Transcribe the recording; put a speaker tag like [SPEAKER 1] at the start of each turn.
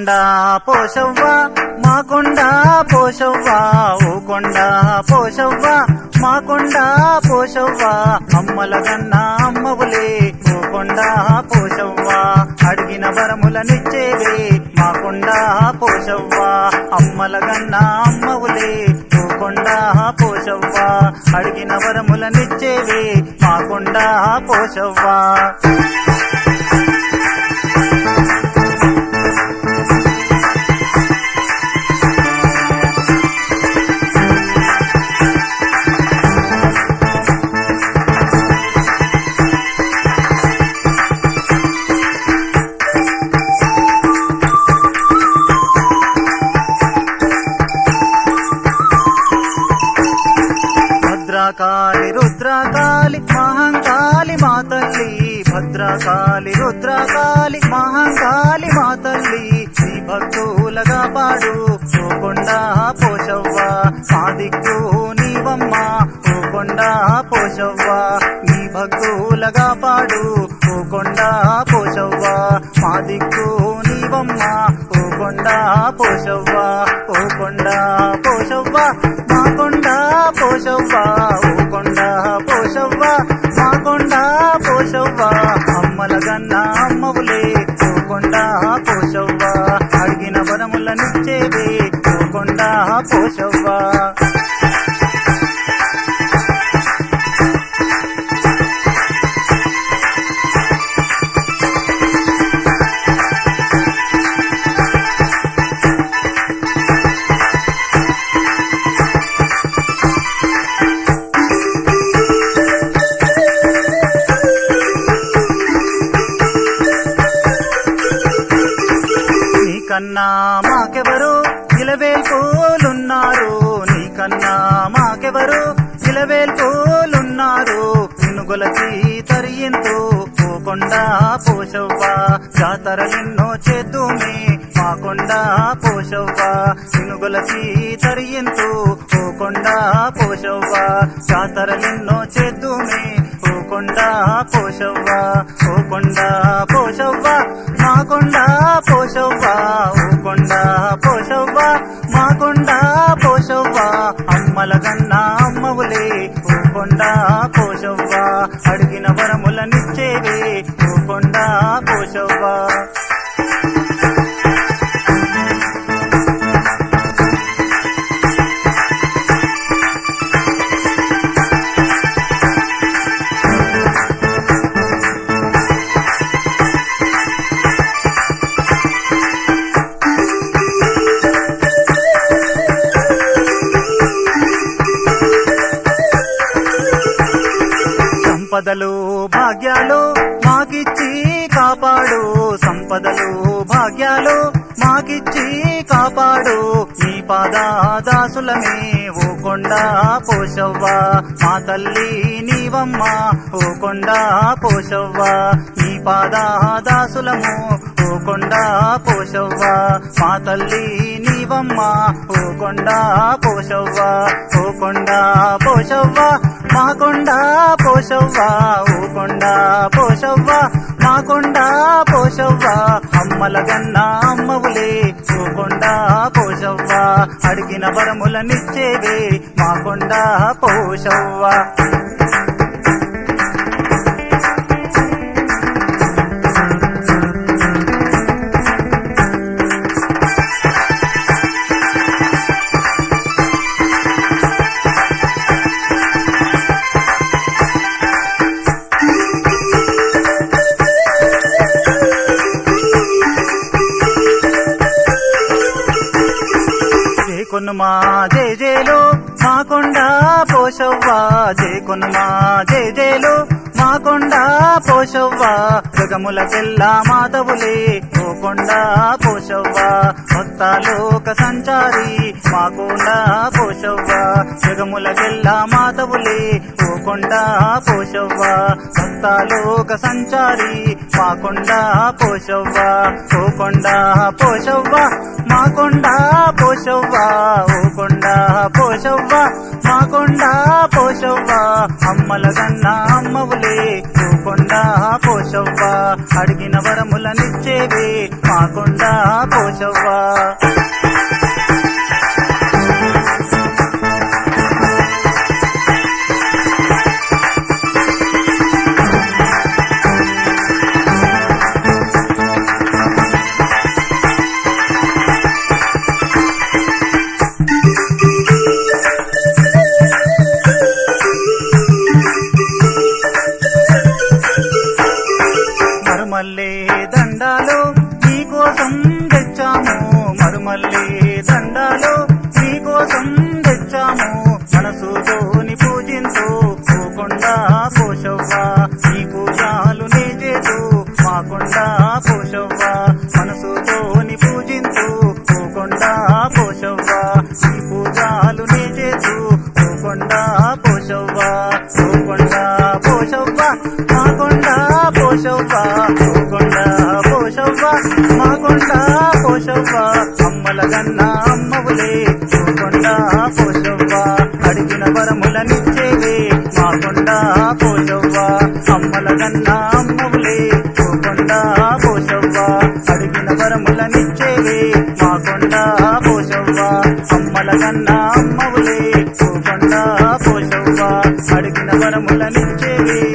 [SPEAKER 1] కొండ పోషవ్వ మా కొండ పోషవ్వ ఓ కొండ పోషవ్వ మా కొండ పోషవ్వ అమ్మల గన్న అమ్మవులే ఓ కొండ పోషవ్వ అడిగిన వరములనిచ్చేవే మా కొండ పోషవ్వ అమ్మల గన్న అమ్మవులే ఓ కొండ పోషవ్వ అడిగిన వరములనిచ్చేవే మా కొండ పోషవ్వ భద్రకాళి రుద్రకాళి మహంకాళి మా తల్లి భద్రకాళి రుద్రకాళి మహంకాళి మా తల్లి శ్రీ భక్తులగా పాడు ఓ కొండ పోషవ్వ మా దిక్కు నీవమ్మ ఓ కొండ పోషవ్వ నీ భక్తులగా పాడు ఓ కొండ పోషవ్వ మా దిక్కు నీవమ్మ ఓ కొండ పోషవ్వ ఓ కొండ పోషవ్వ మా కొండ పోషవ్వ ఓ కొండ పోషవ్వ మా కొండ పోషవ్వ అమ్మల గన్న అమ్మవులే ఓ కొండ పోషవ్వ అడిగిన వరములనిచ్చేవే ఓ కొండ పోషవ్వ నీకన్నా మాకెవరు ఇలవేల్పోలున్నారు నీకన్నా మాకెవరు ఇలవేల్పోలున్నారు నిన్నుగొలచి తరియంతో పోకొండ పోషవ్వ జాతరలెన్నో చేద్దుమే మా కొండ పోషవ్వ నిన్నుగొలచి తరియంతో పోకొండ పోషవ్వ జాతరలెన్నో చేద్దుమే ఓ కొండ పోషవ్వ ఓ కొండ పోషవ్వ మా కొండ పోషవ్వ ఓ కొండ పోషవ్వ మా కొండ పోషవ్వ అమ్మల గన్న అమ్మవులే ఓ కొండ పోషవ్వ అడిగిన వరములనిచ్చేవే ఓ కొండ పోషవ్వ సంపదలు భాగ్యాలు మాకిచ్చి కాపాడు సంపదలు భాగ్యాలు మాకిచ్చి కాపాడు నీ పాదాదాసులమే ఓ కొండ పోషవ్వ మా తల్లి నీవమ్మ ఓ కొండ పోషవ్వ నీ పాదాదాసులము ఓ కొండ పోషవ్వ మా తల్లి నీవమ్మ ఓ కొండ పోషవ్వ ఓ కొండ పోషవ్వ మా కొండ పోషవ్వ ఓ కొండ పోషవ్వ మా కొండ పోషవ్వ అమ్మల గన్న అమ్మవులే ఓ కొండ పోషవ్వ అడిగిన వరములనిచ్చేవే మా కొండ పోషవ్వ జేకొనుమా జయ జయలు మా కొండ పోషవ్వ జేకొనుమా జయ జయలు మా కొండ పోషవ్వ జగములకెల్ల మాతవులే ఓ కొండ పోషవ్వ భక్తలోక సంచారి మా కొండ పోషవ్వ జగములకెల్ల మాతవులే ఓ కొండ పోషవ్వ భక్తలోక సంచారి మా కొండ పోషవ్వ ఓ కొండ పోషవ్వ మా కొండ పోషవ్వ ఓ కొండ పోషవ్వ మా కొండ పోషవ్వ అమ్మల గన్న అమ్మవులే ఓ కొండ పోషవ్వ అడిగిన వరములనిచ్చేవే మా కొండ పోషవ్వ మరుమల్లే దండాలు నీకోసం తెచ్చాము మరుమల్లే దండాలు నీకోసం తెచ్చాము మనసుతోని పూజించు పోకుండా పోషవ్వ నీ పూజాలు నీ చేతు మాకుండా పోషవ్వ మనసుతోని పూజించు పోకుండా పోషవ్వ నీ పూజాలు నీ చేతు పోకుండా పోషవ్వ పోకుండా పోషవ్వ మాకొండ పోషవ్వ పోకొండ పోషవ్వ మాకొండ పోషవ్వ అమ్మల గన్న అమ్మవులే పోకొండ పోషవ్వ అడిగిన వరములనిచ్చేవే మాకొండ పోషవ్వ అమ్మల గన్న అమ్మవులే పోకొండ పోషవ్వ అడిగిన వరములనిచ్చేవే మాకొండ పోషవ్వ అమ్మల గన్న అమ్మవులే పోకొండ పోషవ్వ అడిగిన వరములనిచ్చేవే